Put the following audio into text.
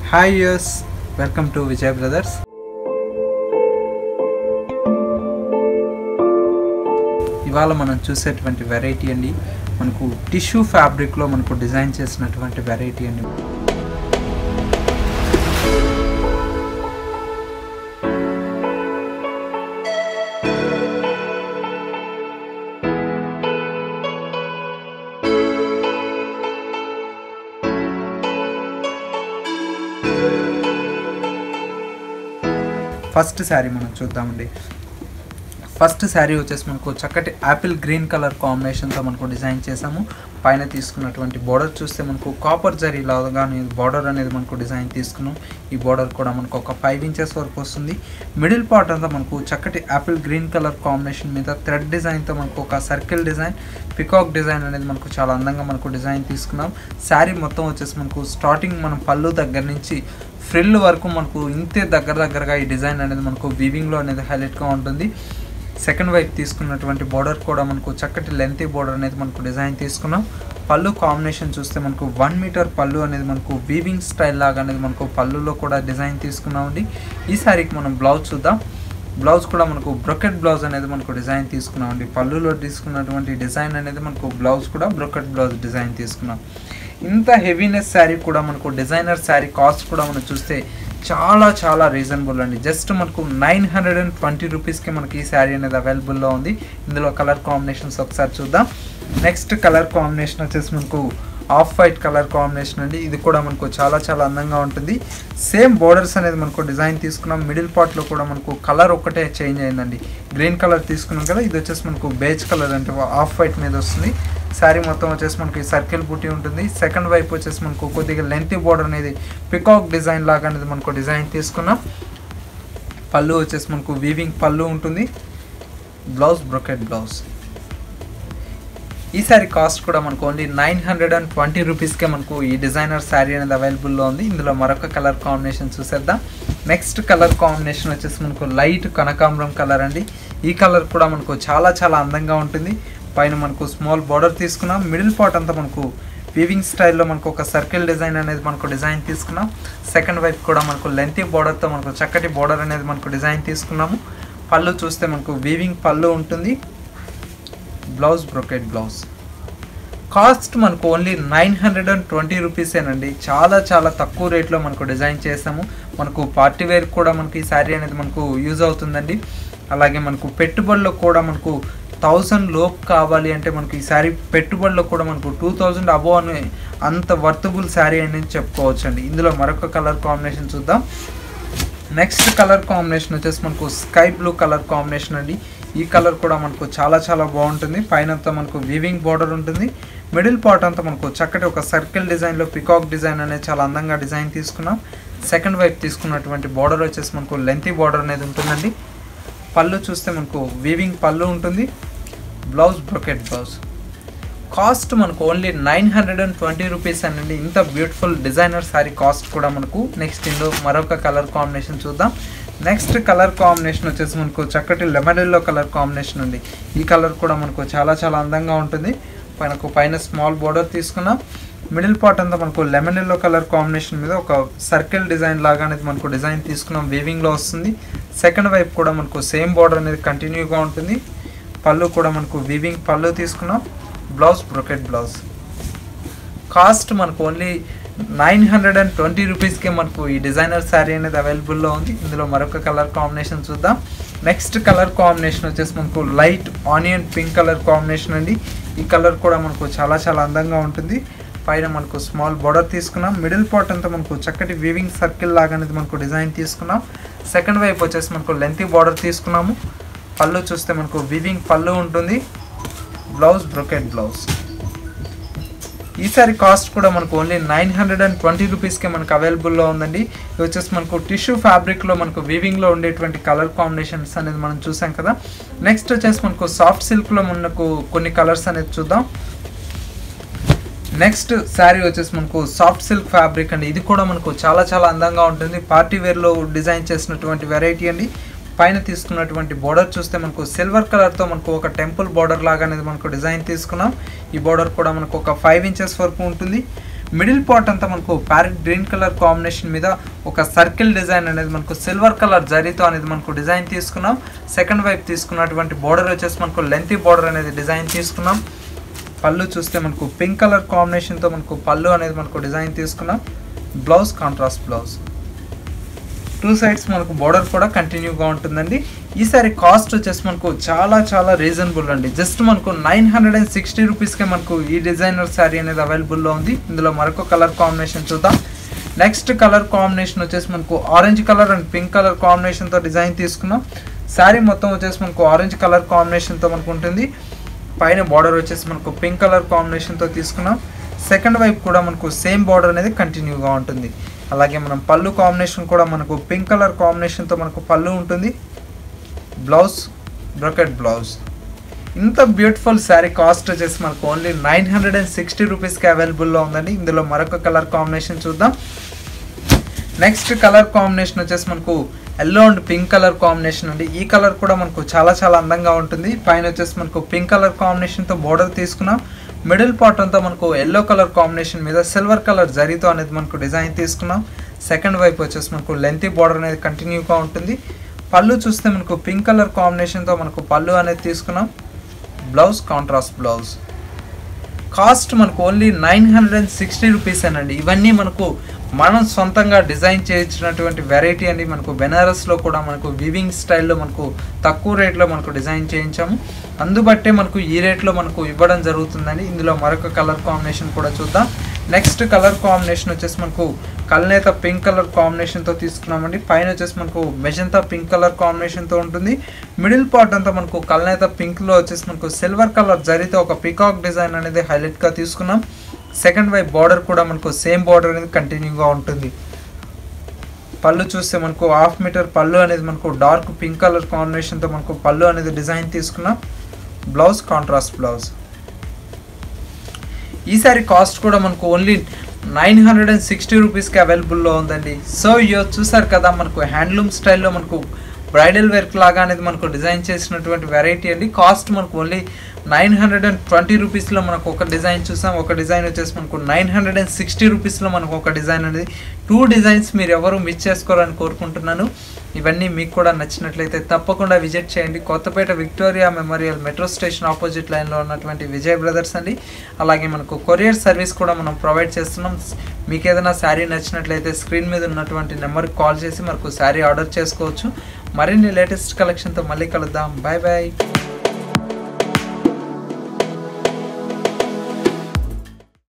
hi యూస్ welcome to Vijay Brothers ఇవాళ మనం చూసేటువంటి వెరైటీ అండి మనకు టిష్యూ ఫ్యాబ్రిక్లో మనకు డిజైన్ చేసినటువంటి వెరైటీ అండి ఫస్ట్ శారీ మనం చూద్దామండి ఫస్ట్ శారీ వచ్చేసి మనకు చక్కటి యాపిల్ గ్రీన్ కలర్ కాంబినేషన్తో మనకు డిజైన్ చేసాము పైన తీసుకున్నటువంటి బార్డర్ చూస్తే మనకు కాపర్ జరీ లాగా బార్డర్ అనేది మనకు డిజైన్ తీసుకున్నాం ఈ బార్డర్ కూడా మనకు ఒక ఫైవ్ ఇంచెస్ వరకు వస్తుంది మిడిల్ పార్ట్ అంతా మనకు చక్కటి యాపిల్ గ్రీన్ కలర్ కాంబినేషన్ మీద థ్రెడ్ డిజైన్తో మనకు ఒక సర్కిల్ డిజైన్ పికాక్ డిజైన్ అనేది మనకు చాలా అందంగా మనకు డిజైన్ తీసుకున్నాం శారీ మొత్తం వచ్చేసి మనకు స్టార్టింగ్ మనం పళ్ళు దగ్గర నుంచి ఫ్రిల్ వరకు మనకు ఇంతే దగ్గర దగ్గరగా ఈ డిజైన్ అనేది మనకు వీవింగ్లో అనేది హైలైట్గా ఉంటుంది సెకండ్ వైపు తీసుకున్నటువంటి బార్డర్ కూడా మనకు చక్కటి లెంతీ బార్డర్ అనేది మనకు డిజైన్ తీసుకున్నాం పళ్ళు కాంబినేషన్ చూస్తే మనకు వన్ మీటర్ పళ్ళు అనేది మనకు వీవింగ్ స్టైల్ లాగా అనేది మనకు పళ్ళులో కూడా డిజైన్ తీసుకున్నామండి ఈ సారీకి మనం బ్లౌజ్ చూద్దాం బ్లౌజ్ కూడా మనకు బ్రొకెట్ బ్లౌజ్ అనేది మనకు డిజైన్ తీసుకున్నామండి పళ్ళులో తీసుకున్నటువంటి డిజైన్ అనేది మనకు బ్లౌజ్ కూడా బ్రొకెట్ బ్లౌజ్ డిజైన్ తీసుకున్నాం ఇంత హెవీనెస్ శారీ కూడా మనకు డిజైనర్ శారీ కాస్ట్ కూడా మనం చూస్తే చాలా చాలా రీజనబుల్ అండి జస్ట్ మనకు నైన్ హండ్రెడ్ అండ్ ట్వంటీ రూపీస్కి మనకి ఈ శారీ అనేది అవైలబుల్లో ఉంది ఇందులో కలర్ కాంబినేషన్స్ ఒకసారి చూద్దాం నెక్స్ట్ కలర్ కాంబినేషన్ వచ్చేసి మనకు ఆఫ్ వైట్ కలర్ కాంబినేషన్ అండి ఇది కూడా మనకు చాలా చాలా అందంగా ఉంటుంది సేమ్ బోర్డర్స్ అనేది మనకు డిజైన్ తీసుకున్నాం మిడిల్ పార్ట్లో కూడా మనకు కలర్ ఒక్కటే చేంజ్ అయిందండి గ్రీన్ కలర్ తీసుకున్నాం కదా ఇది వచ్చేసి మనకు బేజ్ కలర్ అంటే ఆఫ్ వైట్ మీద వస్తుంది శారీ మొత్తం వచ్చేసి మనకి సర్కిల్ బుట్టి ఉంటుంది సెకండ్ వైపు వచ్చేసి మనకు కొద్దిగా లెంతీ బోర్డర్ అనేది పికాక్ డిజైన్ లాగా అనేది మనకు డిజైన్ తీసుకున్నాం పళ్ళు వచ్చేసి మనకు వీవింగ్ పళ్ళు ఉంటుంది బ్లౌజ్ బ్రొకెట్ బ్లౌజ్ ఈ శారీ కాస్ట్ కూడా మనకు only nine hundred and twenty రూపీస్కే మనకు ఈ డిజైనర్ శారీ అనేది అవైలబుల్లో ఉంది ఇందులో మరొక కలర్ కాంబినేషన్ చూసేద్దాం నెక్స్ట్ కలర్ కాంబినేషన్ వచ్చేసి మనకు లైట్ కనకాంబరం కలర్ అండి ఈ కలర్ కూడా మనకు చాలా చాలా అందంగా ఉంటుంది పైన మనకు స్మాల్ బార్డర్ తీసుకున్నాం మిడిల్ పార్ట్ అంతా మనకు వీవింగ్ స్టైల్లో మనకు ఒక సర్కిల్ డిజైన్ అనేది మనకు డిజైన్ తీసుకున్నాం సెకండ్ వైపు కూడా మనకు లెంతీ బార్డర్తో మనకు చక్కటి బార్డర్ అనేది మనకు డిజైన్ తీసుకున్నాము పళ్ళు చూస్తే మనకు వీవింగ్ పళ్ళు ఉంటుంది బ్లౌజ్ బ్రొకెట్ బ్లౌజ్ కాస్ట్ మనకు only nine hundred and twenty రూపీసేనండి చాలా చాలా తక్కువ రేట్లో మనకు డిజైన్ చేసాము మనకు పార్టీ వేర్ కూడా మనకి ఈ శారీ అనేది మనకు యూజ్ అవుతుందండి అలాగే మనకు పెట్టుబడిలో కూడా మనకు థౌజండ్ లోపు కావాలి అంటే మనకు ఈ శారీ పెట్టుబడిలో కూడా మనకు టూ థౌజండ్ అబోవ్ అని అంత వర్తబుల్ శారీ అనేది చెప్పుకోవచ్చు అండి ఇందులో మరొక కలర్ కాంబినేషన్ చూద్దాం నెక్స్ట్ కలర్ కాంబినేషన్ వచ్చేసి మనకు స్కై బ్లూ కలర్ కాంబినేషన్ అండి ఈ కలర్ కూడా మనకు చాలా చాలా బాగుంటుంది పైన అంతా మనకు వీవింగ్ బార్డర్ ఉంటుంది మిడిల్ పార్ట్ అంతా మనకు చక్కటి ఒక సర్కిల్ డిజైన్లో పికాక్ డిజైన్ అనేది చాలా అందంగా డిజైన్ తీసుకున్నాం సెకండ్ వైపు తీసుకున్నటువంటి బార్డర్ వచ్చేసి మనకు లెంతీ బార్డర్ అనేది ఉంటుందండి పళ్ళు చూస్తే మనకు వీవింగ్ పళ్ళు ఉంటుంది బ్లౌజ్ బ్రొకెట్ బ్లౌజ్ కాస్ట్ మనకు only nine hundred and twenty rupees అండి ఇంత బ్యూటిఫుల్ డిజైనర్ శారీ కాస్ట్ కూడా మనకు నెక్స్ట్ ఇందులో మరొక కలర్ కాంబినేషన్ చూద్దాం నెక్స్ట్ కలర్ కాంబినేషన్ వచ్చేసి మనకు చక్కటి లెమన్ ఎల్లో కలర్ కాంబినేషన్ ఉంది ఈ కలర్ కూడా మనకు చాలా చాలా అందంగా ఉంటుంది మనకు పైన స్మాల్ బోర్డర్ తీసుకున్నాం మిడిల్ పార్ట్ అంతా మనకు లెమన్ ఎల్లో కలర్ కాంబినేషన్ మీద ఒక సర్కిల్ డిజైన్ లాగా అనేది మనకు డిజైన్ తీసుకున్నాం వీవింగ్లో వస్తుంది సెకండ్ వైపు కూడా మనకు సేమ్ బార్డర్ అనేది కంటిన్యూగా ఉంటుంది పళ్ళు కూడా మనకు వీవింగ్ పళ్ళు తీసుకున్నాం బ్లౌజ్ బ్రొకెట్ బ్లౌజ్ కాస్ట్ మనకు only nine hundred and twenty రూపీస్కే మనకు ఈ డిజైనర్ శారీ అనేది అవైలబుల్లో ఉంది ఇందులో మరొక కలర్ కాంబినేషన్ చూద్దాం నెక్స్ట్ కలర్ కాంబినేషన్ వచ్చేసి మనకు light onion pink colour combination అండి ఈ కలర్ కూడా మనకు చాలా చాలా అందంగా ఉంటుంది పైన మనకు స్మాల్ బోర్డర్ తీసుకున్నాం మిడిల్ పార్ట్ అంతా మనకు చక్కటి వీవింగ్ సర్కిల్ లాగా అనేది మనకు డిజైన్ తీసుకున్నాం సెకండ్ వైపు వచ్చేసి మనకు లెంతీ బార్డర్ తీసుకున్నాము పళ్ళు చూస్తే మనకు వీవింగ్ పళ్ళు ఉంటుంది బ్లౌజ్ బ్రొకెట్ బ్లౌజ్ ఈ సారీ కాస్ట్ కూడా మనకు only nine hundred and twenty రూపీస్కే మనకు అవైలబుల్లో ఉందండి ఇది వచ్చేసి మనకు టిష్యూ ఫ్యాబ్రిక్లో మనకు వీవింగ్లో ఉండేటువంటి కలర్ కాంబినేషన్స్ అనేది మనం చూసాం కదా నెక్స్ట్ వచ్చేసి మనకు సాఫ్ట్ సిల్క్లో మనకు కొన్ని కలర్స్ అనేది చూద్దాం నెక్స్ట్ శారీ వచ్చేసి మనకు సాఫ్ట్ సిల్క్ ఫ్యాబ్రిక్ అండి ఇది కూడా మనకు చాలా చాలా అందంగా ఉంటుంది పార్టీ వేర్లో డిజైన్ చేసినటువంటి వెరైటీ అండి పైన తీసుకున్నటువంటి బోర్డర్ చూస్తే మనకు సిల్వర్ కలర్తో మనకు ఒక టెంపుల్ బోర్డర్ లాగా అనేది మనకు డిజైన్ తీసుకున్నాం ఈ బోర్డర్ కూడా మనకు ఒక ఫైవ్ ఇంచెస్ వరకు ఉంటుంది మిడిల్ పార్ట్ అంతా మనకు ప్యారెట్ గ్రీన్ కలర్ కాంబినేషన్ మీద ఒక సర్కిల్ డిజైన్ అనేది మనకు సిల్వర్ కలర్ జరీతో అనేది మనకు డిజైన్ తీసుకున్నాం సెకండ్ వైపు తీసుకున్నటువంటి బోర్డర్ వచ్చేసి మనకు లెంతీ బోర్డర్ అనేది డిజైన్ తీసుకున్నాం పళ్ళు చూస్తే మనకు పింక్ కలర్ కాంబినేషన్తో మనకు పళ్ళు అనేది మనకు డిజైన్ తీసుకున్నాం blouse contrast blouse two sides మనకు బోర్డర్ కూడా కంటిన్యూగా ఉంటుందండి ఈసారి కాస్ట్ వచ్చేసి మనకు చాలా చాలా రీజనబుల్ అండి జస్ట్ మనకు నైన్ హండ్రెడ్ అండ్ సిక్స్టీ రూపీస్కే మనకు ఈ డిజైనర్ శారీ అనేది అవైలబుల్లో ఉంది ఇందులో మరొక కలర్ కాంబినేషన్ చూద్దాం నెక్స్ట్ కలర్ కాంబినేషన్ వచ్చేసి మనకు orange colour and pink colour కాంబినేషన్తో డిజైన్ తీసుకున్నాం శారీ మొత్తం వచ్చేసి మనకు ఆరెంజ్ కలర్ కాంబినేషన్తో మనకు ఉంటుంది పైన బార్డర్ వచ్చేసి మనకు పింక్ కలర్ కాంబినేషన్తో తీసుకున్నాం సెకండ్ వైపు కూడా మనకు సేమ్ బార్డర్ అనేది కంటిన్యూగా ఉంటుంది అలాగే మనం పళ్ళు కాంబినేషన్ కూడా మనకు పింక్ కలర్ కాంబినేషన్తో మనకు పళ్ళు ఉంటుంది బ్లౌజ్ బ్రొకెట్ బ్లౌజ్ ఇంత బ్యూటిఫుల్ శారీ కాస్ట్ వచ్చేసి మనకు only nine hundred and sixty రూపీస్కి అవైలబుల్లో ఉందండి ఇందులో మరొక కలర్ కాంబినేషన్ చూద్దాం నెక్స్ట్ కలర్ కాంబినేషన్ వచ్చేసి మనకు yellow and pink colour combination అండి ఈ కలర్ కూడా మనకు చాలా చాలా అందంగా ఉంటుంది పైన వచ్చేసి మనకు పింక్ కలర్ కాంబినేషన్తో బోర్డర్ తీసుకున్నాం మిడిల్ పార్ట్ అంతా మనకు ఎల్లో కలర్ కాంబినేషన్ మీద సిల్వర్ కలర్ జరీతో అనేది మనకు డిజైన్ తీసుకున్నాం సెకండ్ వైపు వచ్చేసి మనకు లెంతీ బార్డర్ అనేది కంటిన్యూగా ఉంటుంది పళ్ళు చూస్తే మనకు పింక్ కలర్ కాంబినేషన్తో మనకు పళ్ళు అనేది తీసుకున్నాం బ్లౌజ్ కాంట్రాస్ట్ బ్లౌజ్ కాస్ట్ మనకు only nine hundred and sixty rupees అండి ఇవన్నీ మనకు మనం సొంతంగా డిజైన్ చేయించినటువంటి వెరైటీ అండి మనకు బెనారస్లో కూడా మనకు వివింగ్ స్టైల్లో మనకు తక్కువ రేట్లో మనకు డిజైన్ చేయించాము అందుబట్టే మనకు ఈ రేట్లో మనకు ఇవ్వడం జరుగుతుందండి ఇందులో మరొక కలర్ కాంబినేషన్ కూడా చూద్దాం నెక్స్ట్ కలర్ కాంబినేషన్ వచ్చేసి మనకు కల్నేత పింక్ కలర్ కాంబినేషన్తో తీసుకున్నామండి పైన వచ్చేసి మనకు మెజంతా పింక్ కలర్ కాంబినేషన్తో ఉంటుంది మిడిల్ పార్ట్ అంతా మనకు కల్నేత పింక్లో వచ్చేసి మనకు సిల్వర్ కలర్ జరితో ఒక పికాక్ డిజైన్ అనేది హైలైట్గా తీసుకున్నాం సెకండ్ వైపు బార్డర్ కూడా మనకు సేమ్ బార్డర్ అనేది కంటిన్యూగా ఉంటుంది పళ్ళు చూస్తే మనకు హాఫ్ మీటర్ పళ్ళు అనేది మనకు డార్క్ పింక్ కలర్ కాంబినేషన్తో మనకు పళ్ళు అనేది డిజైన్ తీసుకున్నాం బ్లౌజ్ కాంట్రాస్ట్ బ్లౌజ్ ఈసారి కాస్ట్ కూడా మనకు only nine hundred and sixty రూపీస్కి అవైలబుల్లో ఉందండి సో ఇయో చూసారు కదా మనకు హ్యాండ్లూమ్ స్టైల్లో మనకు బ్రైడల్ వర్క్ లాగా అనేది మనకు డిజైన్ చేసినటువంటి వెరైటీ అండి కాస్ట్ మనకు only nine hundred and twenty రూపీస్లో మనకు ఒక డిజైన్ చూసాం ఒక డిజైన్ వచ్చేసి మనకు నైన్ హండ్రెడ్ అండ్ సిక్స్టీ రూపీస్లో మనకు ఒక డిజైన్ అనేది టూ డిజైన్స్ మీరు ఎవరు మిస్ చేసుకోవాలని కోరుకుంటున్నాను ఇవన్నీ మీకు కూడా నచ్చినట్లయితే తప్పకుండా విజిట్ చేయండి Kothapet Victoria Memorial metro station opposite లైన్లో ఉన్నటువంటి విజయ్ బ్రదర్స్ అండి అలాగే మనకు కొరియర్ సర్వీస్ కూడా మనం ప్రొవైడ్ చేస్తున్నాం మీకు ఏదైనా శారీ నచ్చినట్లయితే స్క్రీన్ మీద ఉన్నటువంటి నెంబర్కి కాల్ చేసి మనకు శారీ ఆర్డర్ చేసుకోవచ్చు మరిన్ని లేటెస్ట్ కలెక్షన్తో మళ్ళీ కలుద్దాం బాయ్ బాయ్